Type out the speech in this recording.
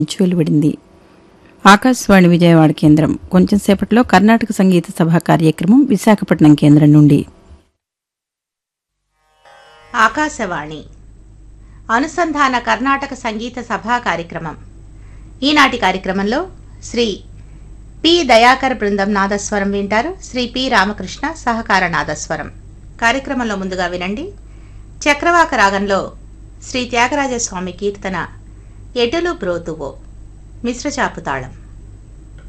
నుంచి వెలువడింది ఆకాశవాణి విజయవాడ కేంద్రం కొంచెం సేపట్లో కర్ణాటక సంగీత సభ కార్యక్రమం విశాఖపట్నం కేంద్రం నుండి ఆకాశవాణి అనుసంధాన కర్ణాటక సంగీత సభా కార్యక్రమం ఈనాటి కార్యక్రమంలో శ్రీ పి దయాకర్ బృందం నాదస్వరం వింటారు శ్రీ పి రామకృష్ణ సహకార నాదస్వరం కార్యక్రమంలో ముందుగా వినండి చక్రవాక రాగంలో శ్రీ త్యాగరాజస్వామి కీర్తన ఎటులు బ్రోతువో మిశ్రచాపు తాళం